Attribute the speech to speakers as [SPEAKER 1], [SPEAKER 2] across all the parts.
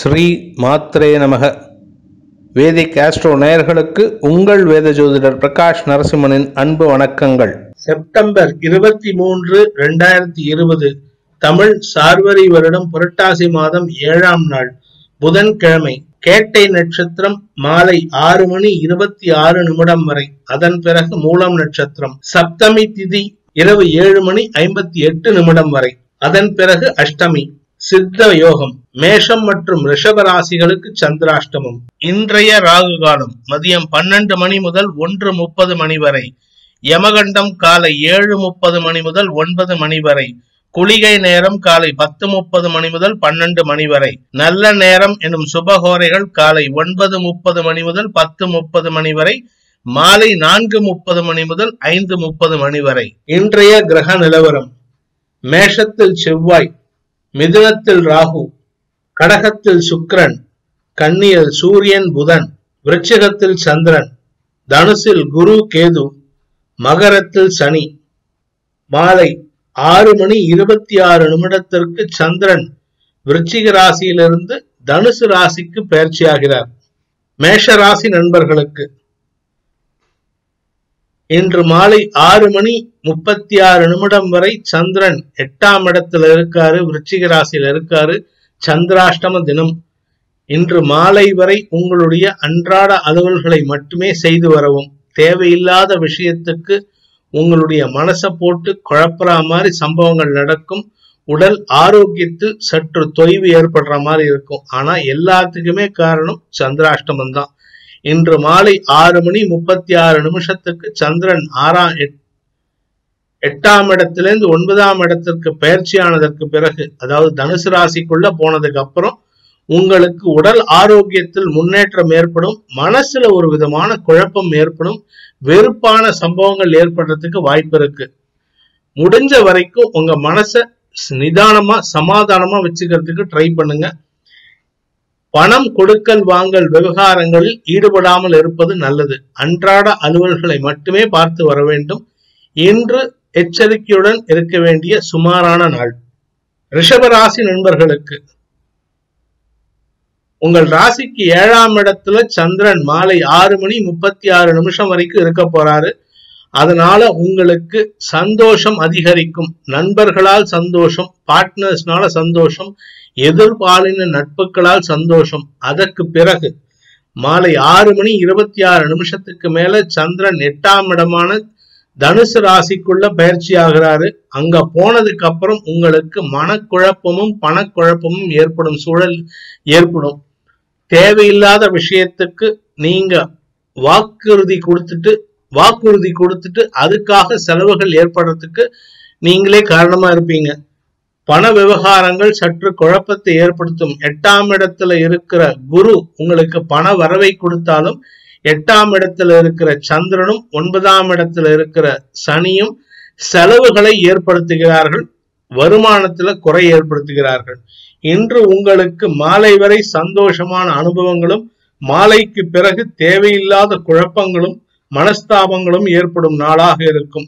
[SPEAKER 1] ஸ்ரீ மாத்ரே நமக வேதிக் ஆஸ்ட்ரோ நேயர்களுக்கு உங்கள் வேத ஜோதிடர் பிரகாஷ் நரசிம்மனின் அன்பு வணக்கங்கள்
[SPEAKER 2] செப்டம்பர் இருபத்தி மூன்று இரண்டாயிரத்தி இருபது தமிழ் சார்வரி வருடம் புரட்டாசி மாதம் ஏழாம் நாள் புதன்கிழமை கேட்டை நட்சத்திரம் மாலை ஆறு மணி இருபத்தி ஆறு நிமிடம் வரை அதன் பிறகு மூலம் நட்சத்திரம் சப்தமி திதி இரவு ஏழு மணி ஐம்பத்தி எட்டு நிமிடம் வரை அதன் பிறகு அஷ்டமி சித்த யோகம் மேஷம் மற்றும் ரிஷப ராசிகளுக்கு சந்திராஷ்டமம் இன்றைய ராகு காலம் மதியம் பன்னெண்டு மணி முதல் ஒன்று முப்பது மணி வரை யமகண்டம் காலை ஏழு முப்பது மணி முதல் ஒன்பது மணி வரை குளிகை நேரம் காலை பத்து முப்பது மணி முதல் பன்னெண்டு மணி வரை நல்ல நேரம் எனும் சுபகோரைகள் காலை ஒன்பது முப்பது மணி முதல் பத்து முப்பது மணி வரை மாலை நான்கு முப்பது மணி முதல் ஐந்து முப்பது மணி வரை இன்றைய கிரக நிலவரம் மேஷத்தில் செவ்வாய் மிதுனத்தில் ராகு கடகத்தில் சுக்கிரன் கன்னியில் சூரியன் புதன் விருச்சிகத்தில் சந்திரன் தனுசில் குரு கேது மகரத்தில் சனி மாலை ஆறு மணி இருபத்தி ஆறு நிமிடத்திற்கு சந்திரன் விருச்சிக ராசியிலிருந்து தனுசு ராசிக்கு பயிற்சியாகிறார் மேஷ ராசி நண்பர்களுக்கு இன்று மாலை ஆறு மணி முப்பத்தி ஆறு நிமிடம் வரை சந்திரன் எட்டாம் இடத்துல இருக்காரு விருச்சிக ராசியில இருக்காரு சந்திராஷ்டம தினம் இன்று மாலை வரை உங்களுடைய அன்றாட அலுவல்களை மட்டுமே செய்து வரவும் தேவையில்லாத விஷயத்துக்கு உங்களுடைய மனசை போட்டு குழப்புற மாதிரி சம்பவங்கள் நடக்கும் உடல் ஆரோக்கியத்தில் சற்று தொய்வு ஏற்படுற மாதிரி இருக்கும் ஆனா எல்லாத்துக்குமே காரணம் சந்திராஷ்டமம் தான் இன்று மாலை ஆறு மணி முப்பத்தி ஆறு நிமிஷத்துக்கு சந்திரன் ஆறாம் எட்- எட்டாம் இடத்திலிருந்து ஒன்பதாம் இடத்திற்கு பயிற்சியானதற்கு பிறகு அதாவது தனுசு ராசிக்குள்ள போனதுக்கு அப்புறம் உங்களுக்கு உடல் ஆரோக்கியத்தில் முன்னேற்றம் ஏற்படும் மனசுல ஒரு விதமான குழப்பம் ஏற்படும் வெறுப்பான சம்பவங்கள் ஏற்படுறதுக்கு வாய்ப்பு இருக்கு முடிஞ்ச வரைக்கும் உங்க மனச நிதானமா சமாதானமா வச்சுக்கிறதுக்கு ட்ரை பண்ணுங்க பணம் கொடுக்கல் வாங்கல் விவகாரங்களில் ஈடுபடாமல் இருப்பது நல்லது அன்றாட அலுவல்களை மட்டுமே பார்த்து வர வேண்டும் இன்று எச்சரிக்கையுடன் இருக்க வேண்டிய சுமாரான நாள் ரிஷபராசி நண்பர்களுக்கு உங்கள் ராசிக்கு ஏழாம் இடத்துல சந்திரன் மாலை ஆறு மணி முப்பத்தி ஆறு நிமிஷம் வரைக்கும் இருக்க போறாரு அதனால உங்களுக்கு சந்தோஷம் அதிகரிக்கும் நண்பர்களால் சந்தோஷம் பார்ட்னர்ஸ்னால சந்தோஷம் எதிர்பாலின நட்புகளால் சந்தோஷம் அதற்கு பிறகு மாலை ஆறு மணி இருபத்தி ஆறு நிமிஷத்துக்கு மேல சந்திரன் எட்டாம் இடமான தனுசு ராசிக்குள்ள பயிற்சி ஆகிறாரு அங்க போனதுக்கு அப்புறம் உங்களுக்கு மனக்குழப்பமும் பணக்குழப்பமும் ஏற்படும் சூழல் ஏற்படும் தேவையில்லாத விஷயத்துக்கு நீங்க வாக்குறுதி கொடுத்துட்டு வாக்குறுதி கொடுத்துட்டு அதுக்காக செலவுகள் ஏற்படுறதுக்கு நீங்களே காரணமா இருப்பீங்க பண விவகாரங்கள் சற்று குழப்பத்தை ஏற்படுத்தும் எட்டாம் இடத்துல இருக்கிற குரு உங்களுக்கு பண வரவை கொடுத்தாலும் எட்டாம் இடத்துல இருக்கிற சந்திரனும் ஒன்பதாம் இடத்துல இருக்கிற சனியும் செலவுகளை ஏற்படுத்துகிறார்கள் வருமானத்துல குறை ஏற்படுத்துகிறார்கள் இன்று உங்களுக்கு மாலை வரை சந்தோஷமான அனுபவங்களும் மாலைக்கு பிறகு தேவையில்லாத குழப்பங்களும் மனஸ்தாபங்களும் ஏற்படும் நாளாக இருக்கும்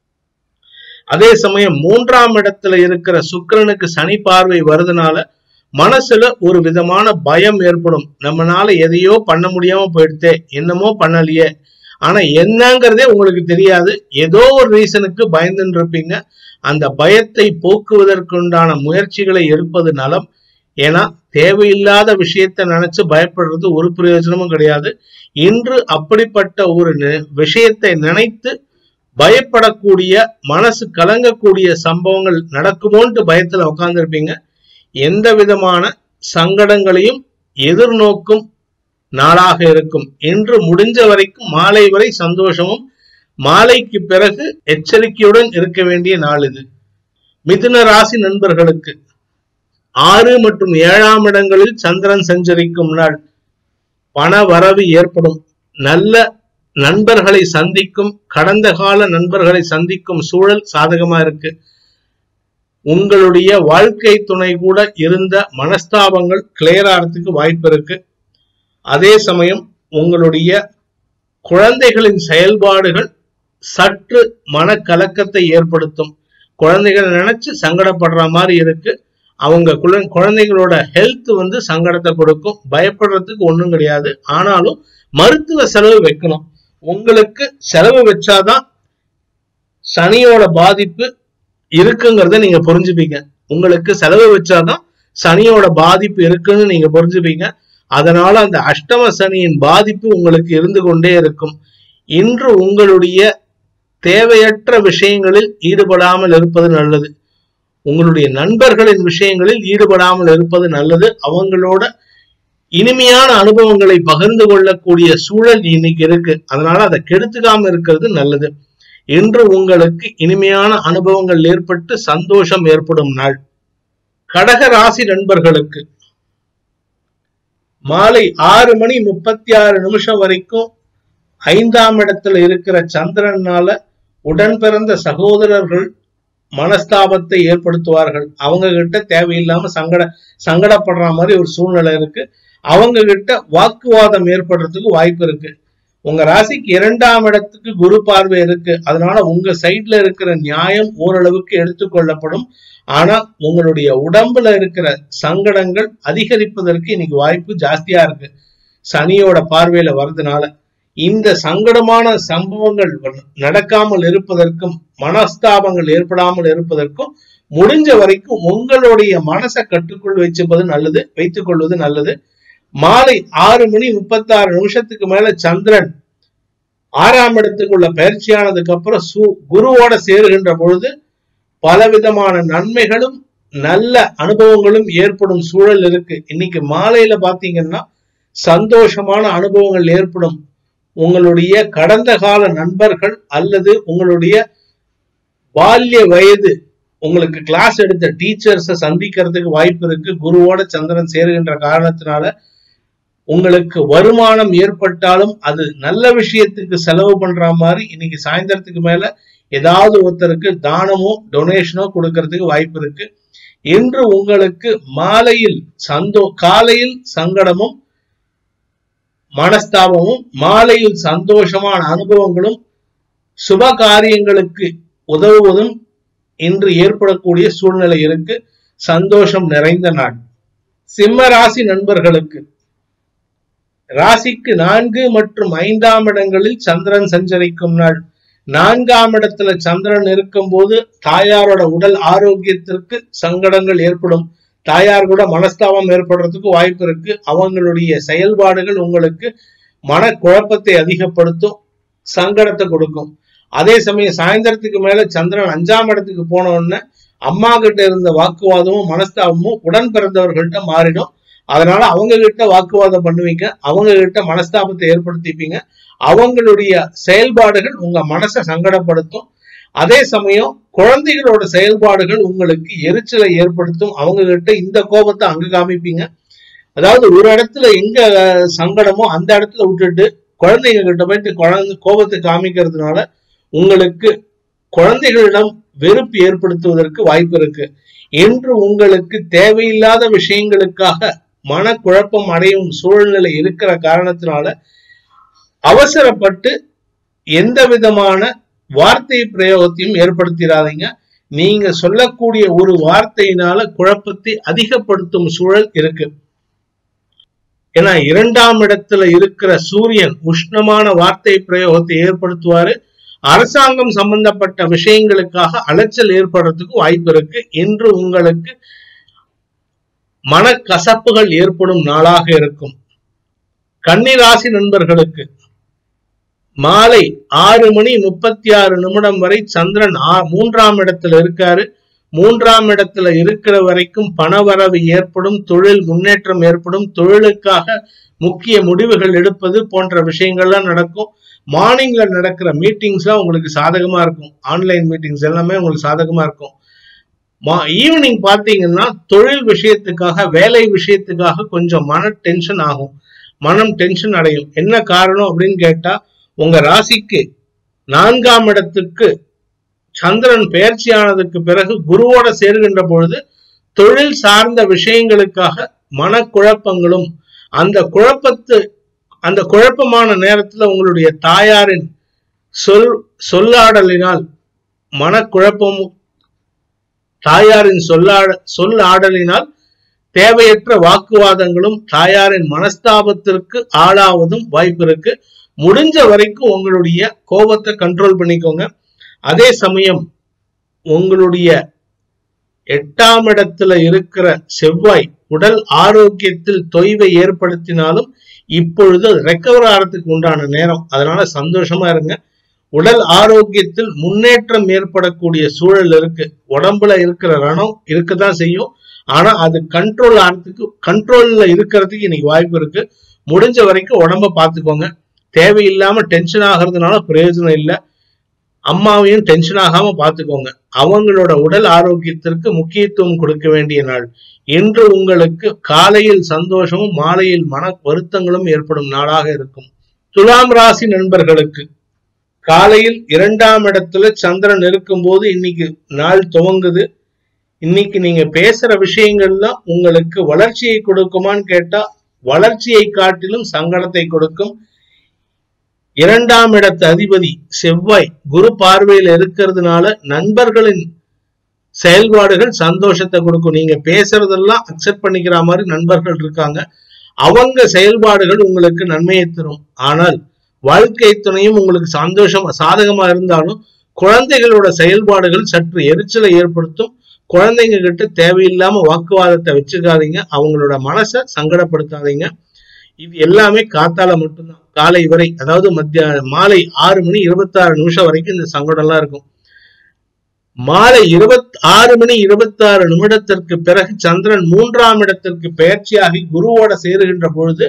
[SPEAKER 2] அதே சமயம் மூன்றாம் இடத்துல இருக்கிற சுக்கிரனுக்கு சனி பார்வை வருதுனால மனசுல ஒரு விதமான பயம் ஏற்படும் நம்மனால எதையோ பண்ண முடியாம போயிடுதே என்னமோ பண்ணலையே ஆனா என்னங்கிறதே உங்களுக்கு தெரியாது ஏதோ ஒரு ரீசனுக்கு பயந்துன்னு இருப்பீங்க அந்த பயத்தை போக்குவதற்குண்டான முயற்சிகளை எடுப்பது நலம் ஏன்னா தேவையில்லாத விஷயத்தை நினைச்சு பயப்படுறது ஒரு பிரயோஜனமும் கிடையாது இன்று அப்படிப்பட்ட ஒரு நி- விஷயத்தை நினைத்து பயப்படக்கூடிய மனசு கலங்கக்கூடிய சம்பவங்கள் நடக்குமோன்ட்டு பயத்துல உட்கார்ந்திருப்பீங்க எந்த விதமான சங்கடங்களையும் எதிர்நோக்கும் நாளாக இருக்கும் இன்று முடிஞ்ச வரைக்கும் மாலை வரை சந்தோஷமும் மாலைக்கு பிறகு எச்சரிக்கையுடன் இருக்க வேண்டிய நாள் இது மிதுன ராசி நண்பர்களுக்கு ஆறு மற்றும் ஏழாம் இடங்களில் சந்திரன் சஞ்சரிக்கும் நாள் பண வரவு ஏற்படும் நல்ல நண்பர்களை சந்திக்கும் கடந்த கால நண்பர்களை சந்திக்கும் சூழல் சாதகமா இருக்கு உங்களுடைய வாழ்க்கை துணை கூட இருந்த மனஸ்தாபங்கள் கிளியர் ஆகிறதுக்கு வாய்ப்பு இருக்கு அதே சமயம் உங்களுடைய குழந்தைகளின் செயல்பாடுகள் சற்று மனக்கலக்கத்தை ஏற்படுத்தும் குழந்தைகளை நினைச்சு சங்கடப்படுற மாதிரி இருக்கு அவங்க குழ- குழந்தைகளோட ஹெல்த் வந்து சங்கடத்தை கொடுக்கும் பயப்படுறதுக்கு ஒண்ணும் கிடையாது ஆனாலும் மருத்துவ செலவு வைக்கணும் உங்களுக்கு செலவு வச்சாதான் சனியோட பாதிப்பு இருக்குங்கிறத நீங்க புரிஞ்சுப்பீங்க உங்களுக்கு செலவு வச்சாதான் சனியோட பாதிப்பு இருக்குன்னு நீங்க புரிஞ்சுப்பீங்க அதனால அந்த அஷ்டம சனியின் பாதிப்பு உங்களுக்கு இருந்து கொண்டே இருக்கும் இன்று உங்களுடைய தேவையற்ற விஷயங்களில் ஈடுபடாமல் இருப்பது நல்லது உங்களுடைய நண்பர்களின் விஷயங்களில் ஈடுபடாமல் இருப்பது நல்லது அவங்களோட இனிமையான அனுபவங்களை பகிர்ந்து கொள்ளக்கூடிய சூழல் இன்னைக்கு இருக்கு அதனால அதை கெடுத்துக்காம இருக்கிறது நல்லது இன்று உங்களுக்கு இனிமையான அனுபவங்கள் ஏற்பட்டு சந்தோஷம் ஏற்படும் நாள் கடக ராசி நண்பர்களுக்கு மாலை ஆறு மணி முப்பத்தி ஆறு நிமிஷம் வரைக்கும் ஐந்தாம் இடத்துல இருக்கிற சந்திரனால உடன் பிறந்த சகோதரர்கள் மனஸ்தாபத்தை ஏற்படுத்துவார்கள் அவங்க கிட்ட தேவையில்லாம சங்கட சங்கடப்படுற மாதிரி ஒரு சூழ்நிலை இருக்கு அவங்க கிட்ட வாக்குவாதம் ஏற்படுறதுக்கு வாய்ப்பு இருக்கு உங்க ராசிக்கு இரண்டாம் இடத்துக்கு குரு பார்வை இருக்கு அதனால உங்க சைட்ல இருக்கிற நியாயம் ஓரளவுக்கு எடுத்துக்கொள்ளப்படும் ஆனா உங்களுடைய உடம்புல இருக்கிற சங்கடங்கள் அதிகரிப்பதற்கு இன்னைக்கு வாய்ப்பு ஜாஸ்தியா இருக்கு சனியோட பார்வையில வர்றதுனால இந்த சங்கடமான சம்பவங்கள் நடக்காமல் இருப்பதற்கும் மனஸ்தாபங்கள் ஏற்படாமல் இருப்பதற்கும் முடிஞ்ச வரைக்கும் உங்களுடைய மனசை கட்டுக்குள் வச்சுப்பது நல்லது வைத்துக் கொள்வது நல்லது மாலை ஆறு மணி முப்பத்தாறு நிமிஷத்துக்கு மேல சந்திரன் ஆறாம் இடத்துக்குள்ள பயிற்சியானதுக்கு அப்புறம் சு குருவோட சேருகின்ற பொழுது பலவிதமான நன்மைகளும் நல்ல அனுபவங்களும் ஏற்படும் சூழல் இருக்கு இன்னைக்கு மாலையில பாத்தீங்கன்னா சந்தோஷமான அனுபவங்கள் ஏற்படும் உங்களுடைய கடந்த கால நண்பர்கள் அல்லது உங்களுடைய பால்ய வயது உங்களுக்கு கிளாஸ் எடுத்த டீச்சர்ஸை சந்திக்கிறதுக்கு வாய்ப்பு இருக்கு குருவோட சந்திரன் சேருகின்ற காரணத்தினால உங்களுக்கு வருமானம் ஏற்பட்டாலும் அது நல்ல விஷயத்துக்கு செலவு பண்ற மாதிரி இன்னைக்கு சாயந்தரத்துக்கு மேல ஏதாவது ஒருத்தருக்கு தானமோ டொனேஷனோ கொடுக்கறதுக்கு வாய்ப்பு இருக்கு இன்று உங்களுக்கு மாலையில் சந்தோ காலையில் சங்கடமும் மனஸ்தாபமும் மாலையில் சந்தோஷமான அனுபவங்களும் சுப காரியங்களுக்கு உதவுவதும் இன்று ஏற்படக்கூடிய சூழ்நிலை இருக்கு சந்தோஷம் நிறைந்த நாள் சிம்ம ராசி நண்பர்களுக்கு ராசிக்கு நான்கு மற்றும் ஐந்தாம் இடங்களில் சந்திரன் சஞ்சரிக்கும் நாள் நான்காம் இடத்துல சந்திரன் இருக்கும்போது தாயாரோட உடல் ஆரோக்கியத்திற்கு சங்கடங்கள் ஏற்படும் தாயார் கூட மனஸ்தாபம் ஏற்படுறதுக்கு வாய்ப்பு இருக்கு அவங்களுடைய செயல்பாடுகள் உங்களுக்கு மனக்குழப்பத்தை அதிகப்படுத்தும் சங்கடத்தை கொடுக்கும் அதே சமயம் சாயந்தரத்துக்கு மேல சந்திரன் அஞ்சாம் இடத்துக்கு போன உடனே அம்மா கிட்ட இருந்த வாக்குவாதமும் மனஸ்தாபமும் உடன் பிறந்தவர்கள்ட்ட மாறிடும் அதனால அவங்க கிட்ட வாக்குவாதம் பண்ணுவீங்க அவங்க கிட்ட மனஸ்தாபத்தை ஏற்படுத்திப்பீங்க அவங்களுடைய செயல்பாடுகள் உங்க மனசை சங்கடப்படுத்தும் அதே சமயம் குழந்தைகளோட செயல்பாடுகள் உங்களுக்கு எரிச்சலை ஏற்படுத்தும் அவங்க கிட்ட இந்த கோபத்தை அங்க காமிப்பீங்க அதாவது ஒரு இடத்துல எங்க சங்கடமோ அந்த இடத்துல விட்டுட்டு குழந்தைங்க கிட்ட போயிட்டு குழந்தை கோபத்தை காமிக்கிறதுனால உங்களுக்கு குழந்தைகளிடம் வெறுப்பு ஏற்படுத்துவதற்கு வாய்ப்பு இருக்கு என்று உங்களுக்கு தேவையில்லாத விஷயங்களுக்காக மனக்குழப்பம் அடையும் சூழ்நிலை இருக்கிற காரணத்தினால அவசரப்பட்டு எந்த விதமான வார்த்தை பிரயோகத்தையும் ஏற்படுத்திடாதீங்க நீங்க சொல்லக்கூடிய ஒரு வார்த்தையினால குழப்பத்தை அதிகப்படுத்தும் சூழல் இருக்கு ஏன்னா இரண்டாம் இடத்துல இருக்கிற சூரியன் உஷ்ணமான வார்த்தை பிரயோகத்தை ஏற்படுத்துவாரு அரசாங்கம் சம்பந்தப்பட்ட விஷயங்களுக்காக அலைச்சல் ஏற்படுறதுக்கு வாய்ப்பு இருக்கு இன்று உங்களுக்கு மனக்கசப்புகள் ஏற்படும் நாளாக இருக்கும் கன்னிராசி நண்பர்களுக்கு மாலை ஆறு மணி முப்பத்தி ஆறு நிமிடம் வரை சந்திரன் மூன்றாம் இடத்துல இருக்காரு மூன்றாம் இடத்துல இருக்கிற வரைக்கும் பணவரவு ஏற்படும் தொழில் முன்னேற்றம் ஏற்படும் தொழிலுக்காக முக்கிய முடிவுகள் எடுப்பது போன்ற விஷயங்கள்லாம் நடக்கும் மார்னிங்ல நடக்கிற மீட்டிங்ஸ்லாம் உங்களுக்கு சாதகமா இருக்கும் ஆன்லைன் மீட்டிங்ஸ் எல்லாமே உங்களுக்கு சாதகமா இருக்கும் ஈவினிங் பாத்தீங்கன்னா தொழில் விஷயத்துக்காக வேலை விஷயத்துக்காக கொஞ்சம் மன டென்ஷன் ஆகும் மனம் டென்ஷன் அடையும் என்ன காரணம் அப்படின்னு கேட்டா உங்க ராசிக்கு நான்காம் இடத்துக்கு சந்திரன் பெயர்ச்சியானதுக்கு பிறகு குருவோட சேர்கின்ற பொழுது தொழில் சார்ந்த விஷயங்களுக்காக மனக்குழப்பங்களும் அந்த குழப்பத்து அந்த குழப்பமான நேரத்துல உங்களுடைய தாயாரின் சொல் சொல்லாடலினால் மனக்குழப்பமும் தாயாரின் சொல்லாட சொல் ஆடலினால் தேவையற்ற வாக்குவாதங்களும் தாயாரின் மனஸ்தாபத்திற்கு ஆளாவதும் வாய்ப்பு இருக்கு முடிஞ்ச வரைக்கும் உங்களுடைய கோபத்தை கண்ட்ரோல் பண்ணிக்கோங்க அதே சமயம் உங்களுடைய எட்டாம் இடத்துல இருக்கிற செவ்வாய் உடல் ஆரோக்கியத்தில் தொய்வை ஏற்படுத்தினாலும் இப்பொழுது ரெக்கவர் ஆகிறதுக்கு உண்டான நேரம் அதனால சந்தோஷமா இருங்க உடல் ஆரோக்கியத்தில் முன்னேற்றம் ஏற்படக்கூடிய சூழல் இருக்கு உடம்புல இருக்கிற ரணம் இருக்கதான் செய்யும் ஆனா அது கண்ட்ரோல் ஆகிறதுக்கு கண்ட்ரோல்ல இருக்கிறதுக்கு இன்னைக்கு வாய்ப்பு இருக்கு முடிஞ்ச வரைக்கும் உடம்ப பார்த்துக்கோங்க தேவையில்லாம டென்ஷன் ஆகிறதுனால பிரயோஜனம் இல்லை அம்மாவையும் டென்ஷன் ஆகாம பார்த்துக்கோங்க அவங்களோட உடல் ஆரோக்கியத்திற்கு முக்கியத்துவம் கொடுக்க வேண்டிய நாள் இன்று உங்களுக்கு காலையில் சந்தோஷமும் மாலையில் மன வருத்தங்களும் ஏற்படும் நாளாக இருக்கும் துலாம் ராசி நண்பர்களுக்கு காலையில் இரண்டாம் இடத்துல சந்திரன் இருக்கும்போது இன்னைக்கு நாள் துவங்குது இன்னைக்கு நீங்க பேசுற விஷயங்கள்லாம் உங்களுக்கு வளர்ச்சியை கொடுக்குமான்னு கேட்டா வளர்ச்சியை காட்டிலும் சங்கடத்தை கொடுக்கும் இரண்டாம் இடத்து அதிபதி செவ்வாய் குரு பார்வையில் இருக்கிறதுனால நண்பர்களின் செயல்பாடுகள் சந்தோஷத்தை கொடுக்கும் நீங்க பேசுறதெல்லாம் அக்செப்ட் பண்ணிக்கிற மாதிரி நண்பர்கள் இருக்காங்க அவங்க செயல்பாடுகள் உங்களுக்கு நன்மையை தரும் ஆனால் வாழ்க்கை துணையும் உங்களுக்கு சந்தோஷம் சாதகமா இருந்தாலும் குழந்தைகளோட செயல்பாடுகள் சற்று எரிச்சலை ஏற்படுத்தும் குழந்தைங்க கிட்ட தேவையில்லாம வாக்குவாதத்தை வச்சுக்காதீங்க அவங்களோட மனசை சங்கடப்படுத்தாதீங்க இது எல்லாமே காத்தால மட்டும்தான் காலை வரை அதாவது மத்திய மாலை ஆறு மணி இருபத்தாறு நிமிஷம் வரைக்கும் இந்த சங்கடம்லாம் இருக்கும் மாலை இருபத்தி ஆறு மணி இருபத்தாறு நிமிடத்திற்கு பிறகு சந்திரன் மூன்றாம் இடத்திற்கு பெயர்ச்சியாகி குருவோட சேருகின்ற பொழுது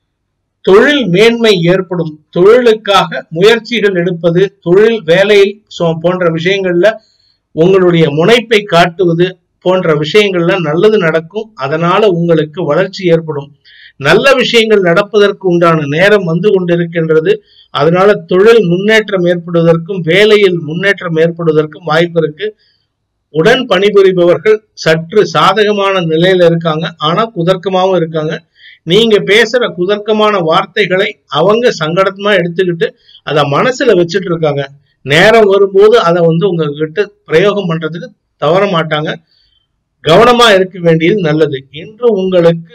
[SPEAKER 2] தொழில் மேன்மை ஏற்படும் தொழிலுக்காக முயற்சிகள் எடுப்பது தொழில் வேலையில் சோ- போன்ற விஷயங்கள்ல உங்களுடைய முனைப்பை காட்டுவது போன்ற விஷயங்கள்ல நல்லது நடக்கும் அதனால உங்களுக்கு வளர்ச்சி ஏற்படும் நல்ல விஷயங்கள் நடப்பதற்கு உண்டான நேரம் வந்து கொண்டிருக்கின்றது அதனால தொழில் முன்னேற்றம் ஏற்படுவதற்கும் வேலையில் முன்னேற்றம் ஏற்படுவதற்கும் வாய்ப்பு இருக்கு உடன் பணிபுரிபவர்கள் சற்று சாதகமான நிலையில இருக்காங்க ஆனா குதர்க்கமாவும் இருக்காங்க நீங்க பேசுற குதர்க்கமான வார்த்தைகளை அவங்க சங்கடமா எடுத்துக்கிட்டு அத மனசுல வச்சுட்டு இருக்காங்க நேரம் வரும்போது அதை வந்து உங்ககிட்ட பிரயோகம் பண்றதுக்கு தவற மாட்டாங்க கவனமா இருக்க வேண்டியது நல்லது இன்று உங்களுக்கு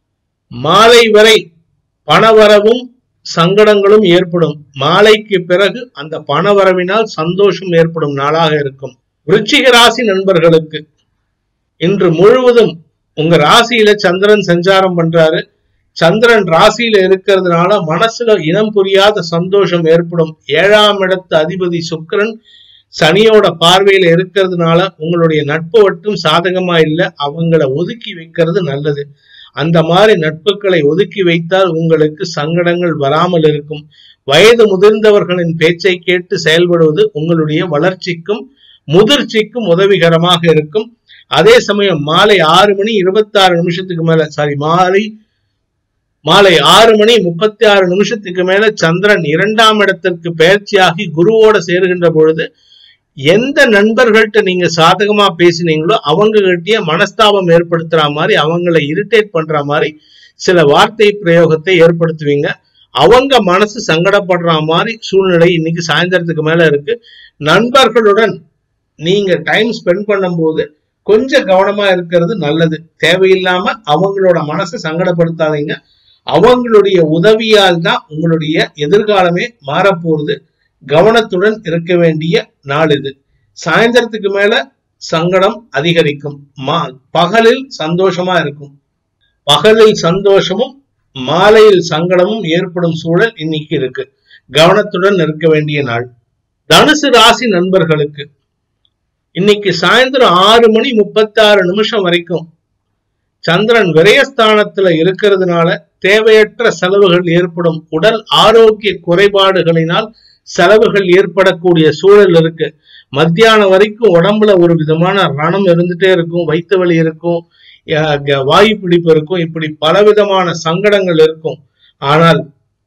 [SPEAKER 2] மாலை வரை பணவரவும் சங்கடங்களும் ஏற்படும் மாலைக்கு பிறகு அந்த பணவரவினால் சந்தோஷம் ஏற்படும் நாளாக இருக்கும் விருச்சிக ராசி நண்பர்களுக்கு இன்று முழுவதும் உங்க ராசியில சந்திரன் சஞ்சாரம் பண்றாரு சந்திரன் ராசியில இருக்கிறதுனால மனசுல இனம் புரியாத சந்தோஷம் ஏற்படும் ஏழாம் இடத்து அதிபதி சுக்கிரன் சனியோட பார்வையில இருக்கிறதுனால உங்களுடைய நட்பு வட்டும் சாதகமா இல்லை அவங்கள ஒதுக்கி வைக்கிறது நல்லது அந்த மாதிரி நட்புகளை ஒதுக்கி வைத்தால் உங்களுக்கு சங்கடங்கள் வராமல் இருக்கும் வயது முதிர்ந்தவர்களின் பேச்சை கேட்டு செயல்படுவது உங்களுடைய வளர்ச்சிக்கும் முதிர்ச்சிக்கும் உதவிகரமாக இருக்கும் அதே சமயம் மாலை ஆறு மணி இருபத்தி ஆறு நிமிஷத்துக்கு மேல சாரி மாலை மாலை ஆறு மணி முப்பத்தி ஆறு நிமிஷத்துக்கு மேல சந்திரன் இரண்டாம் இடத்திற்கு பயிற்சியாகி குருவோட சேருகின்ற பொழுது எந்த நண்பர்கள்ட்ட நீங்க சாதகமா பேசினீங்களோ அவங்க கிட்டயே மனஸ்தாபம் ஏற்படுத்துற மாதிரி அவங்கள இரிட்டேட் பண்ற மாதிரி சில வார்த்தை பிரயோகத்தை ஏற்படுத்துவீங்க அவங்க மனசு சங்கடப்படுற மாதிரி சூழ்நிலை இன்னைக்கு சாயந்தரத்துக்கு மேல இருக்கு நண்பர்களுடன் நீங்க டைம் ஸ்பெண்ட் பண்ணும்போது கொஞ்சம் கவனமா இருக்கிறது நல்லது தேவையில்லாம அவங்களோட மனசை சங்கடப்படுத்தாதீங்க அவங்களுடைய உதவியால் தான் உங்களுடைய எதிர்காலமே மாறப்போகுது கவனத்துடன் இருக்க வேண்டிய நாள் இது சாயந்தரத்துக்கு மேல சங்கடம் அதிகரிக்கும் மா பகலில் சந்தோஷமா இருக்கும் பகலில் சந்தோஷமும் மாலையில் சங்கடமும் ஏற்படும் சூழல் இன்னைக்கு இருக்கு கவனத்துடன் இருக்க வேண்டிய நாள் தனுசு ராசி நண்பர்களுக்கு இன்னைக்கு சாயந்தரம் ஆறு மணி முப்பத்தி ஆறு நிமிஷம் வரைக்கும் சந்திரன் விரயஸ்தானத்துல இருக்கிறதுனால தேவையற்ற செலவுகள் ஏற்படும் உடல் ஆரோக்கிய குறைபாடுகளினால் செலவுகள் ஏற்படக்கூடிய சூழல் இருக்கு மத்தியானம் வரைக்கும் உடம்புல ஒரு விதமான ரணம் இருந்துட்டே இருக்கும் வயிற்று வலி இருக்கும் அஹ் க- வாயு பிடிப்பு இருக்கும் இப்படி பலவிதமான சங்கடங்கள் இருக்கும் ஆனால்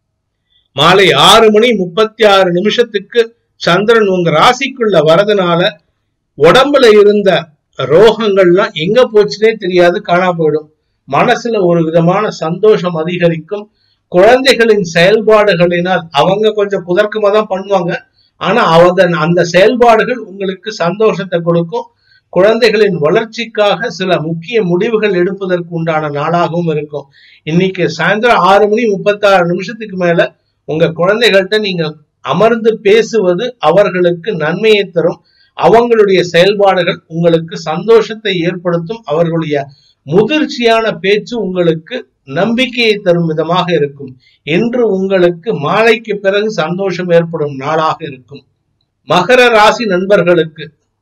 [SPEAKER 2] மாலை ஆறு மணி முப்பத்தி ஆறு நிமிஷத்துக்கு சந்திரன் உங்க ராசிக்குள்ள வரதுனால உடம்புல இருந்த ரோகங்கள்லாம் எங்க போச்சுனே தெரியாது காணா போயிடும் மனசுல ஒரு விதமான சந்தோஷம் அதிகரிக்கும் குழந்தைகளின் செயல்பாடுகளினால் அவங்க கொஞ்சம் குதர்க்கமா தான் பண்ணுவாங்க ஆனா அவங்க அந்த செயல்பாடுகள் உங்களுக்கு சந்தோஷத்தை கொடுக்கும் குழந்தைகளின் வளர்ச்சிக்காக சில முக்கிய முடிவுகள் எடுப்பதற்கு உண்டான நாளாகவும் இருக்கும் இன்னைக்கு சாயந்தரம் ஆறு மணி முப்பத்தாறு நிமிஷத்துக்கு மேல உங்க குழந்தைகள்கிட்ட நீங்க அமர்ந்து பேசுவது அவர்களுக்கு நன்மையை தரும் அவங்களுடைய செயல்பாடுகள் உங்களுக்கு சந்தோஷத்தை ஏற்படுத்தும் அவர்களுடைய முதிர்ச்சியான பேச்சு உங்களுக்கு நம்பிக்கையை தரும் விதமாக இருக்கும் என்று உங்களுக்கு மாலைக்கு பிறகு சந்தோஷம் ஏற்படும் நாளாக இருக்கும் மகர ராசி நண்பர்களுக்கு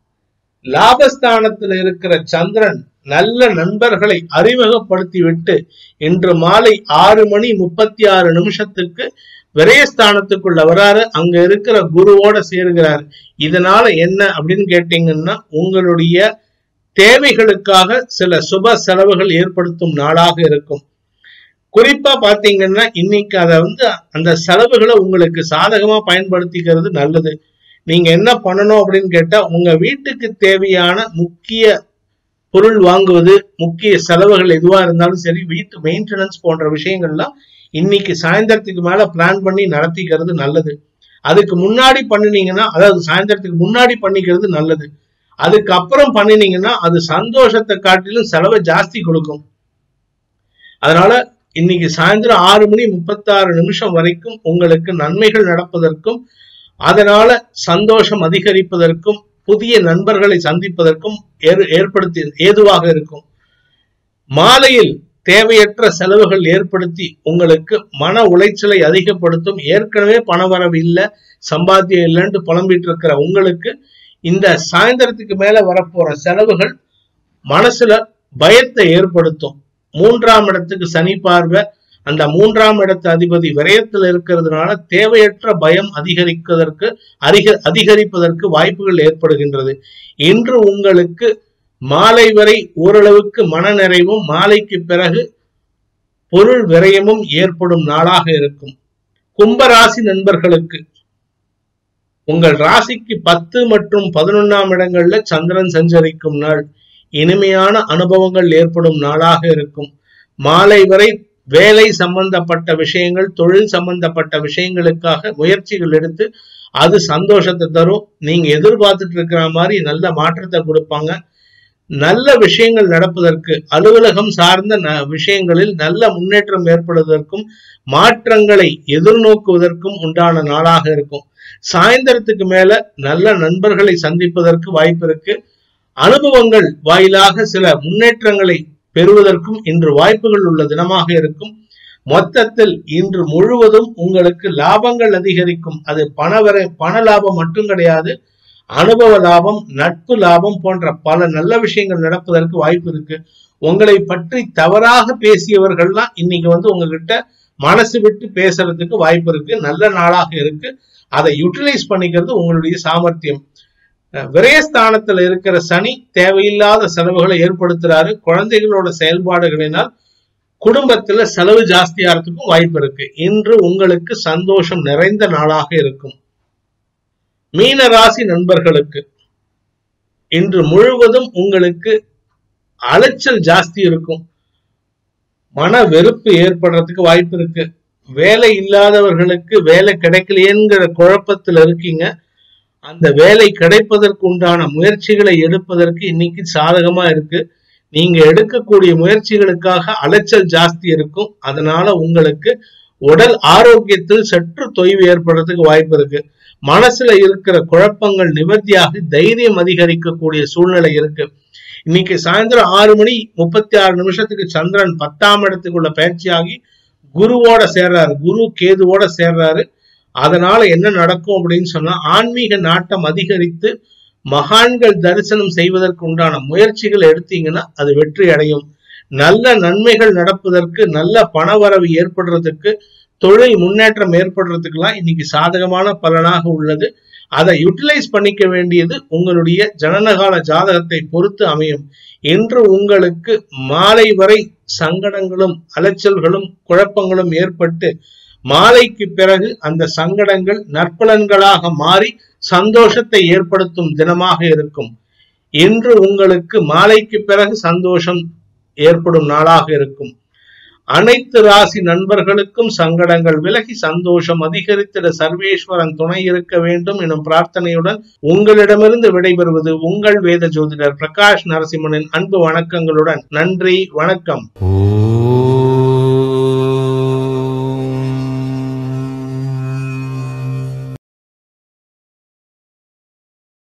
[SPEAKER 2] லாபஸ்தானத்தில் இருக்கிற சந்திரன் நல்ல நண்பர்களை அறிமுகப்படுத்திவிட்டு இன்று மாலை ஆறு மணி முப்பத்தி ஆறு நிமிஷத்துக்கு விரயஸ்தானத்துக்குள்ள வராரு அங்க இருக்கிற குருவோட சேருகிறார் இதனால என்ன அப்படின்னு கேட்டீங்கன்னா உங்களுடைய தேவைகளுக்காக சில சுப செலவுகள் ஏற்படுத்தும் நாளாக இருக்கும் குறிப்பா பாத்தீங்கன்னா இன்னைக்கு அதை வந்து அந்த செலவுகளை உங்களுக்கு சாதகமா பயன்படுத்திக்கிறது நல்லது நீங்க என்ன பண்ணணும் அப்படின்னு கேட்டா உங்க வீட்டுக்கு தேவையான முக்கிய பொருள் வாங்குவது முக்கிய செலவுகள் எதுவா இருந்தாலும் சரி வீட்டு மெயின்டெனன்ஸ் போன்ற விஷயங்கள்லாம் இன்னைக்கு சாயந்தரத்துக்கு மேல பிளான் பண்ணி நடத்திக்கிறது நல்லது அதுக்கு முன்னாடி பண்ணினீங்கன்னா அதாவது சாயந்தரத்துக்கு முன்னாடி பண்ணிக்கிறது நல்லது அதுக்கப்புறம் பண்ணினீங்கன்னா அது சந்தோஷத்தை காட்டிலும் செலவை ஜாஸ்தி கொடுக்கும் அதனால இன்னைக்கு சாயந்தரம் ஆறு மணி முப்பத்தாறு நிமிஷம் வரைக்கும் உங்களுக்கு நன்மைகள் நடப்பதற்கும் அதனால சந்தோஷம் அதிகரிப்பதற்கும் புதிய நண்பர்களை சந்திப்பதற்கும் ஏற்படுத்தி ஏதுவாக இருக்கும் மாலையில் தேவையற்ற செலவுகள் ஏற்படுத்தி உங்களுக்கு மன உளைச்சலை அதிகப்படுத்தும் ஏற்கனவே பணவரவு இல்லை சம்பாத்தியம் இல்லைன்னு புலம்பிட்டு இருக்கிற உங்களுக்கு இந்த சாயந்தரத்துக்கு மேல வரப்போற செலவுகள் மனசுல பயத்தை ஏற்படுத்தும் மூன்றாம் இடத்துக்கு சனி பார்வை அந்த மூன்றாம் இடத்து அதிபதி விரயத்தில் இருக்கிறதுனால தேவையற்ற பயம் அதிகரிப்பதற்கு அதிக அதிகரிப்பதற்கு வாய்ப்புகள் ஏற்படுகின்றது இன்று உங்களுக்கு மாலை வரை ஓரளவுக்கு மனநிறைவும் மாலைக்கு பிறகு பொருள் விரயமும் ஏற்படும் நாளாக இருக்கும் கும்பராசி நண்பர்களுக்கு உங்கள் ராசிக்கு பத்து மற்றும் பதினொன்னாம் இடங்கள்ல சந்திரன் சஞ்சரிக்கும் நாள் இனிமையான அனுபவங்கள் ஏற்படும் நாளாக இருக்கும் மாலை வரை வேலை சம்பந்தப்பட்ட விஷயங்கள் தொழில் சம்பந்தப்பட்ட விஷயங்களுக்காக முயற்சிகள் எடுத்து அது சந்தோஷத்தை தரும் நீங்க எதிர்பார்த்துட்டு இருக்கிற மாதிரி நல்ல மாற்றத்தை கொடுப்பாங்க நல்ல விஷயங்கள் நடப்பதற்கு அலுவலகம் சார்ந்த விஷயங்களில் நல்ல முன்னேற்றம் ஏற்படுவதற்கும் மாற்றங்களை எதிர்நோக்குவதற்கும் உண்டான நாளாக இருக்கும் சாயந்தரத்துக்கு மேல நல்ல நண்பர்களை சந்திப்பதற்கு வாய்ப்பு இருக்கு அனுபவங்கள் வாயிலாக சில முன்னேற்றங்களை பெறுவதற்கும் இன்று வாய்ப்புகள் உள்ள தினமாக இருக்கும் மொத்தத்தில் இன்று முழுவதும் உங்களுக்கு லாபங்கள் அதிகரிக்கும் அது பணவரை பண லாபம் மட்டும் கிடையாது அனுபவ லாபம் நட்பு லாபம் போன்ற பல நல்ல விஷயங்கள் நடப்பதற்கு வாய்ப்பு இருக்கு உங்களை பற்றி தவறாக பேசியவர்கள்லாம் இன்னைக்கு வந்து உங்ககிட்ட மனசு விட்டு பேசுறதுக்கு வாய்ப்பு இருக்கு நல்ல நாளாக இருக்கு அதை யூட்டிலைஸ் பண்ணிக்கிறது உங்களுடைய சாமர்த்தியம் விரயஸ்தானத்துல இருக்கிற சனி தேவையில்லாத செலவுகளை ஏற்படுத்துறாரு குழந்தைகளோட செயல்பாடுகளினால் குடும்பத்துல செலவு ஜாஸ்தியாகிறதுக்கும் வாய்ப்பு இருக்கு இன்று உங்களுக்கு சந்தோஷம் நிறைந்த நாளாக இருக்கும் மீன ராசி நண்பர்களுக்கு இன்று முழுவதும் உங்களுக்கு அலைச்சல் ஜாஸ்தி இருக்கும் மன வெறுப்பு ஏற்படுறதுக்கு வாய்ப்பு இருக்கு வேலை இல்லாதவர்களுக்கு வேலை கிடைக்கலையேங்கிற குழப்பத்துல இருக்கீங்க அந்த வேலை கிடைப்பதற்கு உண்டான முயற்சிகளை எடுப்பதற்கு இன்னைக்கு சாதகமா இருக்கு நீங்க எடுக்கக்கூடிய முயற்சிகளுக்காக அலைச்சல் ஜாஸ்தி இருக்கும் அதனால உங்களுக்கு உடல் ஆரோக்கியத்தில் சற்று தொய்வு ஏற்படுறதுக்கு வாய்ப்பு இருக்கு மனசுல இருக்கிற குழப்பங்கள் நிவர்த்தியாகி தைரியம் அதிகரிக்கக்கூடிய சூழ்நிலை இருக்கு இன்னைக்கு சாயந்தரம் ஆறு மணி முப்பத்தி ஆறு நிமிஷத்துக்கு சந்திரன் பத்தாம் இடத்துக்குள்ள பயிற்சியாகி குருவோட சேர்றாரு குரு கேதுவோட சேர்றாரு அதனால என்ன நடக்கும் அப்படின்னு சொன்னா ஆன்மீக நாட்டம் அதிகரித்து மகான்கள் தரிசனம் செய்வதற்கு உண்டான முயற்சிகள் எடுத்தீங்கன்னா அது வெற்றி அடையும் நல்ல நன்மைகள் நடப்பதற்கு நல்ல பணவரவு ஏற்படுறதுக்கு தொழில் முன்னேற்றம் ஏற்படுறதுக்கெல்லாம் இன்னைக்கு சாதகமான பலனாக உள்ளது அதை யூட்டிலைஸ் பண்ணிக்க வேண்டியது உங்களுடைய ஜனனகால ஜாதகத்தை பொறுத்து அமையும் இன்று உங்களுக்கு மாலை வரை சங்கடங்களும் அலைச்சல்களும் குழப்பங்களும் ஏற்பட்டு மாலைக்கு பிறகு அந்த சங்கடங்கள் நற்பலன்களாக மாறி சந்தோஷத்தை ஏற்படுத்தும் தினமாக இருக்கும் இன்று உங்களுக்கு மாலைக்கு பிறகு சந்தோஷம் ஏற்படும் நாளாக இருக்கும் அனைத்து ராசி நண்பர்களுக்கும் சங்கடங்கள் விலகி சந்தோஷம் அதிகரித்திட சர்வேஸ்வரன் துணை இருக்க வேண்டும் எனும் பிரார்த்தனையுடன் உங்களிடமிருந்து விடைபெறுவது உங்கள் வேத ஜோதிடர் பிரகாஷ் நரசிம்மனின் அன்பு வணக்கங்களுடன் நன்றி வணக்கம்
[SPEAKER 3] ஓம்